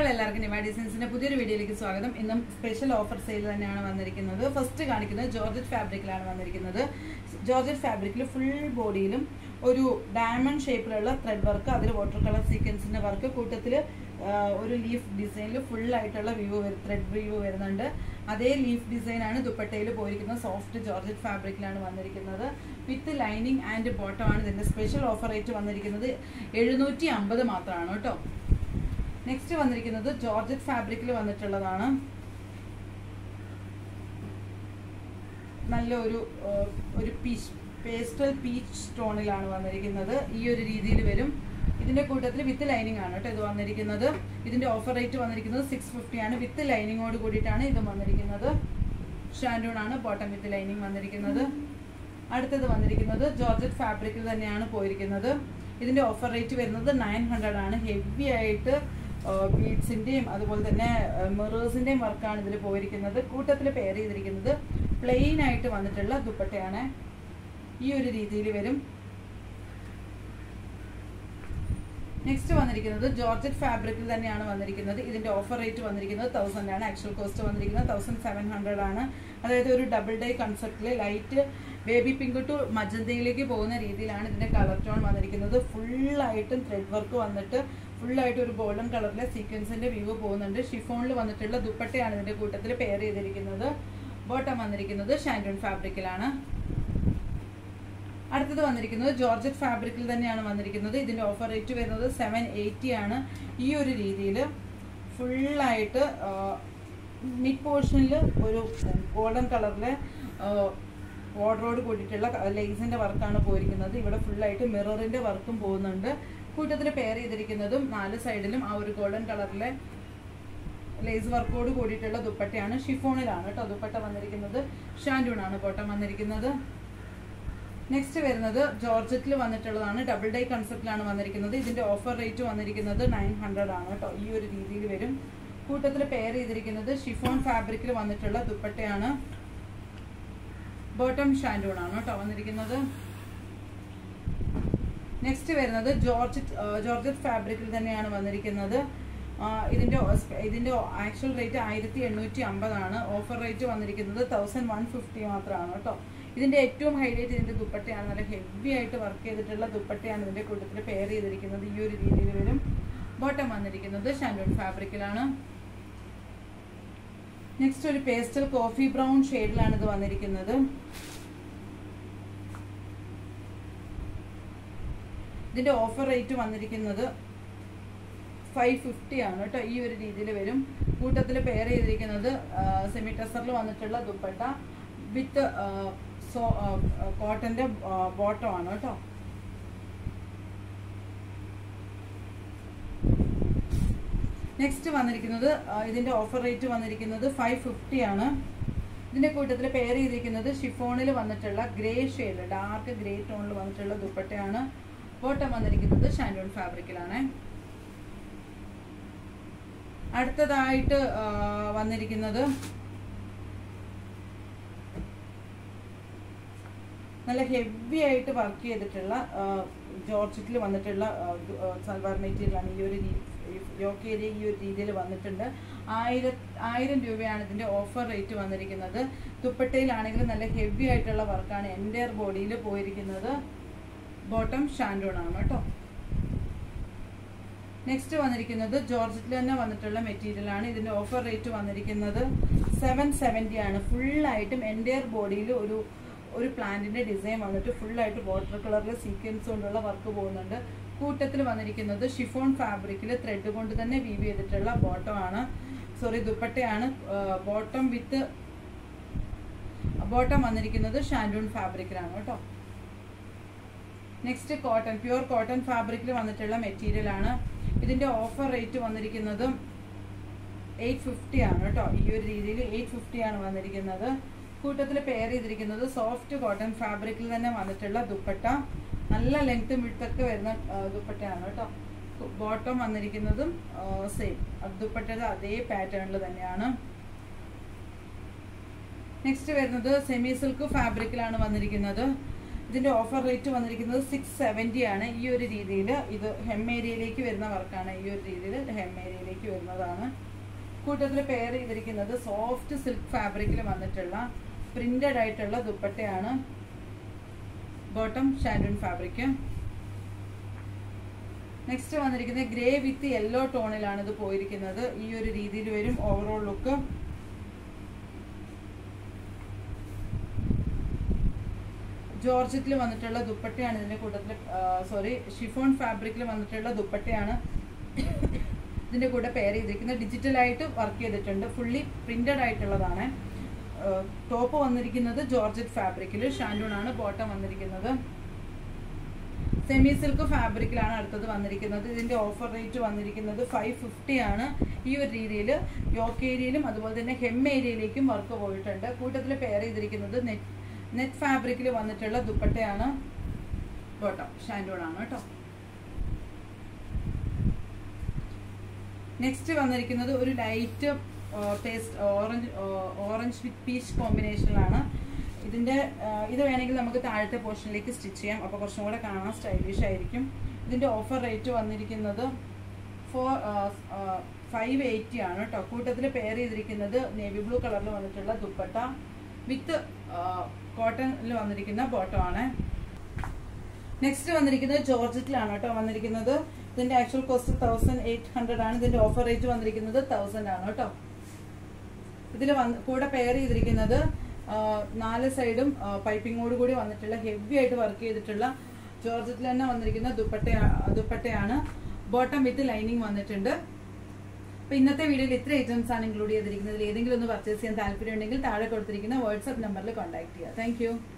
എല്ലാവർക്കും നിവ ഡിസൈൻസിന്റെ പുതിയൊരു വീഡിയോയിലേക്ക് സ്വാഗതം ഇന്നും സ്പെഷ്യൽ ഓഫർ സെയിൽ തന്നെയാണ് വന്നിരിക്കുന്നത് ഫസ്റ്റ് കാണിക്കുന്നത് ജോർജറ്റ് ഫാബ്രിക്കിലാണ് വന്നിരിക്കുന്നത് ജോർജറ്റ് ഫാബ്രിക്കിൽ ഫുൾ ബോഡിയിലും ഒരു ഡയമണ്ട് ഷേപ്പിലുള്ള ത്രെഡ് വർക്ക് അതിൽ വാട്ടർ കളർ സീക്വൻസിന്റെ വർക്ക് കൂട്ടത്തിൽ ഒരു ലീഫ് ഡിസൈനിൽ ഫുൾ ആയിട്ടുള്ള വ്യൂ ത്രെഡ് വ്യൂ വരുന്നുണ്ട് അതേ ലീഫ് ഡിസൈൻ ആണ് ദുപ്പട്ടയിൽ പോയിരിക്കുന്നത് സോഫ്റ്റ് ജോർജറ്റ് ഫാബ്രിക്കിലാണ് വന്നിരിക്കുന്നത് വിത്ത് ലൈനിങ് ആൻഡ് ബോട്ടം ആണ് ഇതിന്റെ സ്പെഷ്യൽ ഓഫർ റേറ്റ് വന്നിരിക്കുന്നത് എഴുന്നൂറ്റി അമ്പത് മാത്രമാണ് കേട്ടോ നെക്സ്റ്റ് വന്നിരിക്കുന്നത് ജോർജറ്റ് ഫാബ്രിക്കിൽ വന്നിട്ടുള്ളതാണ് നല്ല ഒരു ഒരു പീച്ച് പേസ്റ്റൽ പീച്ച് ടോണിലാണ് വന്നിരിക്കുന്നത് ഈ ഒരു രീതിയിൽ വരും ഇതിന്റെ കൂട്ടത്തിൽ വിത്ത് ലൈനിങ് ആണ് കേട്ടോ ഇത് വന്നിരിക്കുന്നത് ഇതിന്റെ ഓഫർ റേറ്റ് വന്നിരിക്കുന്നത് സിക്സ് ഫിഫ്റ്റി ആണ് വിത്ത് ലൈനിങ്ങോട് കൂടിയിട്ടാണ് ഇത് വന്നിരിക്കുന്നത് ഷാൻഡൂൺ ആണ് ബോട്ടം വിത്ത് ലൈനിങ് വന്നിരിക്കുന്നത് അടുത്തത് വന്നിരിക്കുന്നത് ജോർജറ്റ് ഫാബ്രിക്കിൽ തന്നെയാണ് പോയിരിക്കുന്നത് ഇതിന്റെ ഓഫർ റേറ്റ് വരുന്നത് നയൻ ഹൺഡ്രഡ് ആണ് ഹെവി ആയിട്ട് ബീഡ്സിന്റെയും അതുപോലെ തന്നെ മിറേഴ്സിന്റെയും വർക്കാണ് ഇതിൽ പോയിരിക്കുന്നത് കൂട്ടത്തിൽ പെയർ ചെയ്തിരിക്കുന്നത് പ്ലെയിൻ ആയിട്ട് വന്നിട്ടുള്ള ദുപ്പട്ടയാണ് ഈ ഒരു രീതിയിൽ വരും നെക്സ്റ്റ് വന്നിരിക്കുന്നത് ജോർജറ്റ് ഫാബ്രിക്കിൽ തന്നെയാണ് വന്നിരിക്കുന്നത് ഇതിന്റെ ഓഫർ റേറ്റ് വന്നിരിക്കുന്നത് തൗസൻഡ് ആണ് ആക്ച്വൽ കോസ്റ്റ് വന്നിരിക്കുന്നത് തൗസൻഡ് സെവൻ ഹൺഡ്രഡ് ആണ് അതായത് ഒരു ഡബിൾ ഡേ കൺസെപ്റ്റിൽ ലൈറ്റ് ബേബി പിങ്ക് ടു മജന്തയിലേക്ക് പോകുന്ന രീതിയിലാണ് ഇതിന്റെ കളർ ടോൺ വന്നിരിക്കുന്നത് ഫുള്ളായിട്ടും ത്രെഡ് വർക്ക് വന്നിട്ട് ഫുള്ളായിട്ട് ഒരു ഗോൾഡൻ കളറിലെ സീക്വൻസിന്റെ വ്യൂ പോകുന്നുണ്ട് ഷിഫോണിൽ വന്നിട്ടുള്ള ദുപ്പട്ടയാണ് ഇതിന്റെ കൂട്ടത്തിൽ പെയർ ചെയ്തിരിക്കുന്നത് ബോട്ടം വന്നിരിക്കുന്നത് ഷാൻഡോൺ ഫാബ്രിക്കിലാണ് അടുത്തത് വന്നിരിക്കുന്നത് ജോർജറ്റ് ഫാബ്രിക്കിൽ തന്നെയാണ് വന്നിരിക്കുന്നത് ഇതിന്റെ ഓഫർ റേറ്റ് വരുന്നത് സെവൻ എയ്റ്റി ആണ് ഈ ഒരു രീതിയിൽ ഫുള്ളായിട്ട് മിഡ് പോർഷനിൽ ഒരു ഗോൾഡൻ കളറിലെ ഓർഡറോട് കൂടിയിട്ടുള്ള ലേസിന്റെ വർക്കാണ് പോയിരിക്കുന്നത് ഇവിടെ ഫുള്ളായിട്ട് മിററിന്റെ വർക്കും പോകുന്നുണ്ട് കൂട്ടത്തിൽ പെയർ ചെയ്തിരിക്കുന്നതും നാല് സൈഡിലും ആ ഒരു ഗോൾഡൻ കളറിലെ ലേസ് വർക്കോട് കൂടിയിട്ടുള്ള ദുപ്പട്ടയാണ് ഷിഫോണിലാണ് കേട്ടോ ദുപ്പട്ട വന്നിരിക്കുന്നത് ഷാൻഡൂൺ ആണ് ബോട്ടം വന്നിരിക്കുന്നത് നെക്സ്റ്റ് വരുന്നത് ജോർജറ്റിൽ വന്നിട്ടുള്ളതാണ് ഡബിൾ ഡൈ കൺസെപ്റ്റിലാണ് വന്നിരിക്കുന്നത് ഇതിന്റെ ഓഫർ റേറ്റ് വന്നിരിക്കുന്നത് നയൻ ഹൺഡ്രഡ് ആണ് കേട്ടോ ഈ ഒരു രീതിയിൽ വരും കൂട്ടത്തിൽ പെയർ ചെയ്തിരിക്കുന്നത് ഷിഫോൺ ഫാബ്രിക്കിൽ വന്നിട്ടുള്ള ദുപ്പട്ടയാണ് ബോട്ടം ഷാൻഡൂൺ ആണ് കേട്ടോ വന്നിരിക്കുന്നത് നെക്സ്റ്റ് വരുന്നത് ജോർജറ്റ് ജോർജറ്റ് ഫാബ്രിക്കിൽ തന്നെയാണ് വന്നിരിക്കുന്നത് ഇതിന്റെ ഇതിന്റെ ആക്ച്വൽ റേറ്റ് ആയിരത്തി എണ്ണൂറ്റി അമ്പതാണ് ഓഫർ റേറ്റ് വന്നിരിക്കുന്നത് തൗസൻഡ് വൺ ഫിഫ്റ്റി മാത്രമാണ് കേട്ടോ ഇതിന്റെ ഏറ്റവും ഹൈലൈറ്റ് ഇതിന്റെ ദുപ്പട്ടയാണ് നല്ല ഹെവി ആയിട്ട് വർക്ക് ചെയ്തിട്ടുള്ള ദുപ്പട്ടയാണ് ഇതിന്റെ കൂട്ടത്തിൽ പെയർ ചെയ്തിരിക്കുന്നത് ഈ ഒരു രീതിയിൽ വരും ബോട്ടം വന്നിരിക്കുന്നത് ഷാൻഡോൺ ഫാബ്രിക്കിലാണ് നെക്സ്റ്റ് ഒരു പേസ്റ്റൽ കോഫി ബ്രൗൺ ഷെയ്ഡിലാണ് ഇത് വന്നിരിക്കുന്നത് ഇതിന്റെ ഓഫർ റേറ്റ് വന്നിരിക്കുന്നത് ഫൈവ് ഫിഫ്റ്റി ആണ് കേട്ടോ ഈ ഒരു രീതിയിൽ വരും കൂട്ടത്തിൽ പെയർ ചെയ്തിരിക്കുന്നത് സെമി ടെസറിൽ വന്നിട്ടുള്ള ദുപ്പട്ട വിത്ത് സോ കോട്ടന്റെ ബോട്ടം ആണ് കേട്ടോ നെക്സ്റ്റ് വന്നിരിക്കുന്നത് ഇതിന്റെ ഓഫർ റേറ്റ് വന്നിരിക്കുന്നത് ഫൈവ് ഫിഫ്റ്റി ആണ് ഇതിന്റെ കൂട്ടത്തിൽ പെയർ ചെയ്തിരിക്കുന്നത് ഷിഫോണിൽ വന്നിട്ടുള്ള ഗ്രേ ഷെയ്ഡ് ഡാർക്ക് ഗ്രേ ടോണിൽ വന്നിട്ടുള്ള ദുപ്പട്ടയാണ് ബോട്ടം വന്നിരിക്കുന്നത് ഷാൻഡോൺ ഫാബ്രിക്കിലാണ് അടുത്തതായിട്ട് വന്നിരിക്കുന്നത് നല്ല ഹെവി ആയിട്ട് വർക്ക് ചെയ്തിട്ടുള്ള ജോർജറ്റിൽ വന്നിട്ടുള്ള സൽവാർ മെറ്റീരിയലാണ് ഈ ഒരു യോക്ക് ഏരിയ ഈ ഒരു രീതിയിൽ വന്നിട്ടുണ്ട് ആയിര ആയിരം രൂപയാണ് ഇതിന്റെ ഓഫർ റേറ്റ് വന്നിരിക്കുന്നത് ദുപ്പട്ടയിലാണെങ്കിൽ നല്ല ഹെവി ആയിട്ടുള്ള വർക്കാണ് എൻ്റെ ബോഡിയിൽ പോയിരിക്കുന്നത് ബോട്ടം ഷാൻഡോൺ ആണ് കേട്ടോ നെക്സ്റ്റ് വന്നിരിക്കുന്നത് ജോർജറ്റിൽ തന്നെ വന്നിട്ടുള്ള മെറ്റീരിയൽ ആണ് ഇതിന്റെ ഓഫർ റേറ്റ് വന്നിരിക്കുന്നത് സെവൻ സെവൻറ്റി ആണ് ഫുള്ളായിട്ടും എൻ്റെ ബോഡിയിൽ ഒരു ഒരു പ്ലാന്റിന്റെ ഡിസൈൻ വന്നിട്ട് ഫുള്ളായിട്ട് വാട്ടർ കളറിൽ സീക്വൻസ് കൊണ്ടുള്ള വർക്ക് പോകുന്നുണ്ട് കൂട്ടത്തിൽ വന്നിരിക്കുന്നത് ഷിഫോൺ ഫാബ്രിക്കിൽ ത്രെഡ് കൊണ്ട് തന്നെ വീവ് ചെയ്തിട്ടുള്ള ബോട്ടം ആണ് സോറി ദുപ്പട്ടയാണ് ബോട്ടം വിത്ത് ബോട്ടം വന്നിരിക്കുന്നത് ഷാൻഡൂൺ ഫാബ്രിക്കിലാണ് കേട്ടോ നെക്സ്റ്റ് കോട്ടൺ പ്യുവർ കോട്ടൺ ഫാബ്രിക്കിൽ വന്നിട്ടുള്ള മെറ്റീരിയൽ ആണ് ഇതിന്റെ ഓഫർ റേറ്റ് വന്നിരിക്കുന്നത് എയ്റ്റ് ഫിഫ്റ്റി ആണ് കേട്ടോ ഈ ഒരു രീതിയിൽ എയ്റ്റ് ഫിഫ്റ്റി ആണ് വന്നിരിക്കുന്നത് കൂട്ടത്തിൽ പെയർ ചെയ്തിരിക്കുന്നത് സോഫ്റ്റ് കോട്ടൺ ഫാബ്രിക്കിൽ തന്നെ വന്നിട്ടുള്ള ദുപ്പട്ട നല്ല ലെങ്ത് വിട്ടൊക്കെ വരുന്ന ദുപ്പട്ടയാണ് കേട്ടോ ബോട്ടം വന്നിരിക്കുന്നതും സെയിം ദുപ്പട്ടയുടെ അതേ പാറ്റേണിൽ തന്നെയാണ് നെക്സ്റ്റ് വരുന്നത് സെമി സിൽക്ക് ഫാബ്രിക്കിലാണ് വന്നിരിക്കുന്നത് ഇതിന്റെ ഓഫർ റേറ്റ് വന്നിരിക്കുന്നത് സിക്സ് സെവൻറ്റി ആണ് ഈ ഒരു രീതിയിൽ ഇത് ഹെം ഏരിയയിലേക്ക് വരുന്ന വർക്കാണ് ഈ ഒരു രീതിയിൽ ഹെം ഏരിയയിലേക്ക് വരുന്നതാണ് കൂട്ടത്തിൽ പെയർ ചെയ്തിരിക്കുന്നത് സോഫ്റ്റ് സിൽക്ക് ഫാബ്രിക്കിൽ വന്നിട്ടുള്ള പ്രിന്റഡ് ആയിട്ടുള്ള ദുപ്പട്ടയാണ് ബോട്ടം ഷാൻഡൂൺ ഫാബ്രിക് നെക്സ്റ്റ് വന്നിരിക്കുന്നത് ഗ്രേ വിത്ത് യെല്ലോ ടോണിലാണ് ഇത് പോയിരിക്കുന്നത് ഈ ഒരു രീതിയിൽ വരും ഓവറോൾ ലുക്ക് ജോർജറ്റിൽ വന്നിട്ടുള്ള ദുപ്പട്ടയാണ് ഇതിന്റെ കൂട്ടത്തിൽ സോറി ഷിഫോൺ ഫാബ്രിക്കിൽ വന്നിട്ടുള്ള ദുപ്പട്ടയാണ് ഇതിന്റെ കൂടെ പെയർ ചെയ്തിരിക്കുന്നത് ഡിജിറ്റലായിട്ട് വർക്ക് ചെയ്തിട്ടുണ്ട് ഫുള്ളി പ്രിന്റഡ് ആയിട്ടുള്ളതാണ് ടോപ്പ് വന്നിരിക്കുന്നത് ജോർജറ്റ് ഫാബ്രിക്കിൽ ഷാൻഡൂൺ ആണ് ബോട്ടം വന്നിരിക്കുന്നത് സെമി സിൽക്ക് ഫാബ്രിക്കിലാണ് അടുത്തത് വന്നിരിക്കുന്നത് ഇതിന്റെ ഓഫർ റേറ്റ് വന്നിരിക്കുന്നത് ഫൈവ് ഫിഫ്റ്റി ആണ് ഈ ഒരു രീതിയിൽ യോക്ക് ഏരിയയിലും അതുപോലെ തന്നെ ഹെം ഏരിയയിലേക്കും വർക്ക് പോയിട്ടുണ്ട് കൂട്ടത്തിൽ പെയർ ചെയ്തിരിക്കുന്നത് നെറ്റ് നെറ്റ് ഫാബ്രിക്കിൽ വന്നിട്ടുള്ള ദുപ്പട്ടയാണ് ബോട്ടം ഷാൻഡൂൺ ആണ് കേട്ടോ നെക്സ്റ്റ് വന്നിരിക്കുന്നത് ഒരു light paste orange orange with peach കോമ്പിനേഷനിലാണ് ഇതിന്റെ ഇത് വേണമെങ്കിൽ നമുക്ക് താഴത്തെ പോർഷനിലേക്ക് സ്റ്റിച്ച് ചെയ്യാം അപ്പോൾ കുറച്ചും കൂടെ കാണാൻ സ്റ്റൈലിഷ് ആയിരിക്കും ഇതിന്റെ ഓഫർ റേറ്റ് വന്നിരിക്കുന്നത് ഫോർ ഫൈവ് എയ്റ്റി ആണ് കേട്ടോ കൂട്ടത്തിൽ പെയർ ചെയ്തിരിക്കുന്നത് നേവി ബ്ലൂ കളറിൽ വന്നിട്ടുള്ള ദുപ്പട്ട വിത്ത് കോട്ടണിൽ വന്നിരിക്കുന്ന ബോട്ടം ആണ് നെക്സ്റ്റ് വന്നിരിക്കുന്നത് ജോർജറ്റിലാണ് കേട്ടോ വന്നിരിക്കുന്നത് ഇതിന്റെ actual cost thousand eight hundred ആണ് ഇതിന്റെ ഓഫർ റേറ്റ് വന്നിരിക്കുന്നത് തൗസൻഡ് ആണ് കേട്ടോ ഇതിൽ കൂടെ പെയർ ചെയ്തിരിക്കുന്നത് നാല് സൈഡും പൈപ്പിങ്ങോട് കൂടി വന്നിട്ടുള്ള ഹെവി ആയിട്ട് വർക്ക് ചെയ്തിട്ടുള്ള ജോർജറ്റിൽ തന്നെ വന്നിരിക്കുന്ന ദുപ്പട്ട ദുപ്പട്ടയാണ് ബോട്ടം വിത്ത് ലൈനിങ് വന്നിട്ടുണ്ട് അപ്പൊ ഇന്നത്തെ വീഡിയോയിൽ ഇത്ര ഐറ്റംസ് ആണ് ഇൻക്ലൂഡ് ചെയ്തിരിക്കുന്നത് ഏതെങ്കിലും ഒന്ന് പർച്ചേസ് ചെയ്യാൻ താല്പര്യം ഉണ്ടെങ്കിൽ താഴെ കൊടുത്തിരിക്കുന്ന വാട്സ്ആപ്പ് നമ്പറിൽ കോൺടാക്ട് ചെയ്യുക താങ്ക്